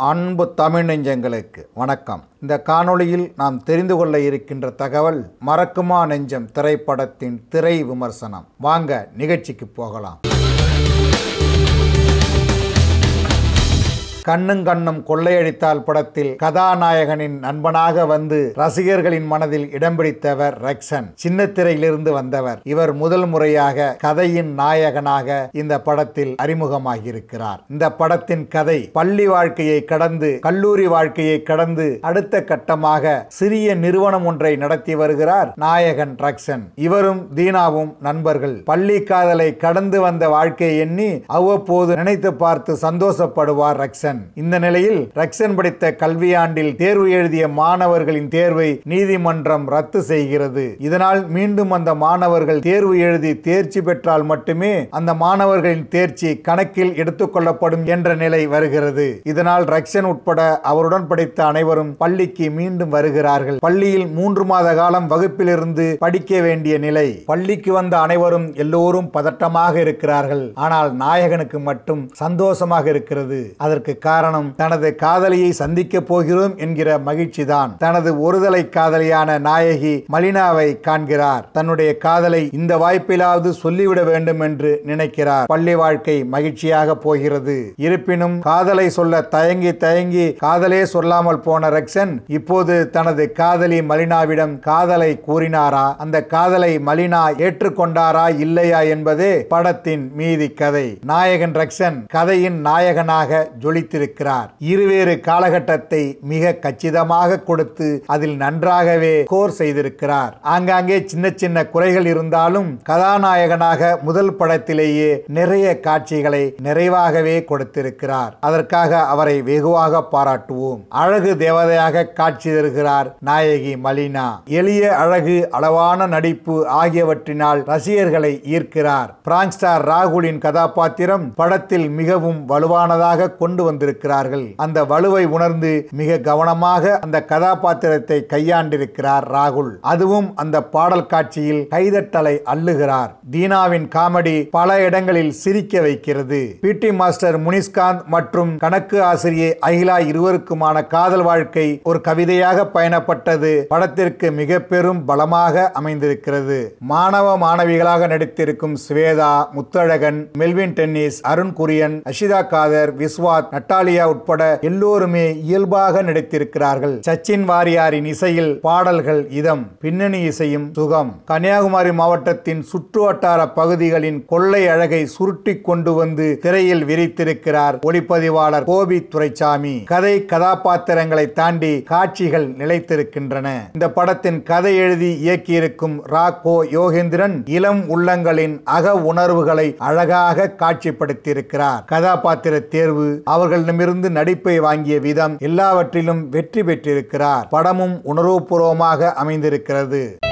அன்பு தமிழ் நெஞ்சங்களுக்கு வணக்கம் இந்த காணொளியில் நாம் தெரிந்து கொள்ள இருக்கின்ற தகவல் மறக்குமா நெஞ்சம் திரைப்படத்தின் திரை விமர்சனம் வாங்க நிகழ்ச்சிக்கு போகலாம் கண்ணும் கண்ணும் கொள்ளையடித்தால் படத்தில் கதாநாயகனின் நண்பனாக வந்து ரசிகர்களின் மனதில் இடம் பிடித்தவர் ரக்ஷன் சின்ன திரையிலிருந்து வந்தவர் இவர் முதல் முறையாக கதையின் நாயகனாக இந்த படத்தில் அறிமுகமாகியிருக்கிறார் இந்த படத்தின் கதை பள்ளி வாழ்க்கையை கடந்து கல்லூரி வாழ்க்கையை கடந்து அடுத்த கட்டமாக சிறிய நிறுவனம் ஒன்றை நடத்தி வருகிறார் நாயகன் ரக்ஷன் இவரும் தீனாவும் நண்பர்கள் பள்ளி காதலை கடந்து வந்த வாழ்க்கையை எண்ணி அவ்வப்போது நினைத்து பார்த்து சந்தோஷப்படுவார் ரக்ஷன் இந்த நிலையில் ரக்ஷன் படித்த கல்வியாண்டில் தேர்வு எழுதிய மாணவர்களின் தேர்வை நீதிமன்றம் ரத்து செய்கிறது இதனால் மீண்டும் அந்த மாணவர்கள் தேர்வு எழுதி தேர்ச்சி பெற்றால் மட்டுமே அந்த மாணவர்களின் தேர்ச்சி கணக்கில் எடுத்துக்கொள்ளப்படும் என்ற நிலை வருகிறது இதனால் ரக்ஷன் உட்பட அவருடன் படித்த அனைவரும் பள்ளிக்கு மீண்டும் வருகிறார்கள் பள்ளியில் மூன்று மாத காலம் வகுப்பிலிருந்து படிக்க வேண்டிய நிலை பள்ளிக்கு வந்த அனைவரும் எல்லோரும் பதட்டமாக இருக்கிறார்கள் ஆனால் நாயகனுக்கு மட்டும் சந்தோஷமாக இருக்கிறது அதற்கு காரணம் தனது காதலியை சந்திக்க போகிறோம் என்கிற மகிழ்ச்சி தான் தனது ஒருதலை காதலியான நாயகி மலினாவை காண்கிறார் தன்னுடைய காதலை இந்த வாய்ப்பிலாவது சொல்லிவிட வேண்டும் என்று நினைக்கிறார் பள்ளி வாழ்க்கை மகிழ்ச்சியாக போகிறது இருப்பினும் காதலை சொல்ல தயங்கி தயங்கி காதலே சொல்லாமல் போன ரக்ஷன் இப்போது தனது காதலி மலினாவிடம் காதலை கூறினாரா அந்த காதலை மலினா ஏற்றுக்கொண்டாரா இல்லையா என்பதே படத்தின் மீதி கதை நாயகன் ரக்ஷன் கதையின் நாயகனாக ஜொலித்திருக்கிறார் இருவேறு காலகட்டத்தை மிக கச்சிதமாக கொடுத்து அதில் நன்றாகவே கோர் செய்திருக்கிறார் ஆங்காங்கே சின்ன சின்ன குறைகள் இருந்தாலும் கதாநாயகனாக முதல் படத்திலேயே நிறைய காட்சிகளை நிறைவாகவே கொடுத்திருக்கிறார் அதற்காக அவரை வெகுவாக பாராட்டுவோம் அழகு தேவதையாக காட்சி தருகிறார் நாயகி மலினா எளிய அழகு அளவான நடிப்பு ஆகியவற்றினால் ரசிகர்களை ஈர்க்கிறார் பிராங்க் ஸ்டார் ராகுலின் கதாபாத்திரம் படத்தில் மிகவும் வலுவானதாக கொண்டு வந்திருக்கிறார்கள் அந்த வலுவை உணர்ந்து மிக கவனமாக அந்த கதாபாத்திரத்தை கையாண்டிருக்கிறார் ராகுல் அதுவும் அந்த பாடல் காட்சியில் கைதட்டலை அள்ளுகிறார் தீனாவின் காமெடி பல இடங்களில் சிரிக்க வைக்கிறது பிடி மாஸ்டர் முனிஸ்காந்த் மற்றும் கணக்கு ஆசிரியை அகிலா இருவருக்குமான காதல் வாழ்க்கை ஒரு கவிதையாக பயணப்பட்டது படத்திற்கு மிக பெரும் பலமாக அமைந்திருக்கிறது மாணவ மாணவிகளாக நடித்திருக்கும் Shwetha Muthazhagan Melvin Dennis Arun Kurian Ashitha Khader Viswath Natalia உட்பட எல்லோருமே இயல்பாக நடித்திருக்கிறார்கள் சச்சின் வாரியாரின் இசையில் பாடல்கள் இதம் பின்னணி இசையும் சுகம் கன்னியாகுமரி மாவட்டத்தின் சுற்று வட்டார பகுதிகளின் கொள்ளை அழகை சுருட்டி கொண்டு வந்து திரையில் விரித்திருக்கிறார் ஒளிப்பதிவாளர் கோபி துரைசாமி கதை கதாபாத்திரங்களை தாண்டி காட்சிகள் நிலைத்திருக்கின்றன இந்த படத்தின் கதை எழுதி இயக்கியிருக்கும் ரா கோ யோகேந்திரன் இளம் உள்ளங்களின் அக உணர்வுகளை அழகாக காட்சிப்படுத்தியிருக்கிறார் கதாபாத்திர தேர்வு அவர்களிடமிருந்து நடிப்பை வாங்கிய விதம் எல்லாவற்றிலும் வெற்றி பெற்றிருக்கிறார் படமும் உணர்வுபூர்வமாக அமைந்திருக்கிறது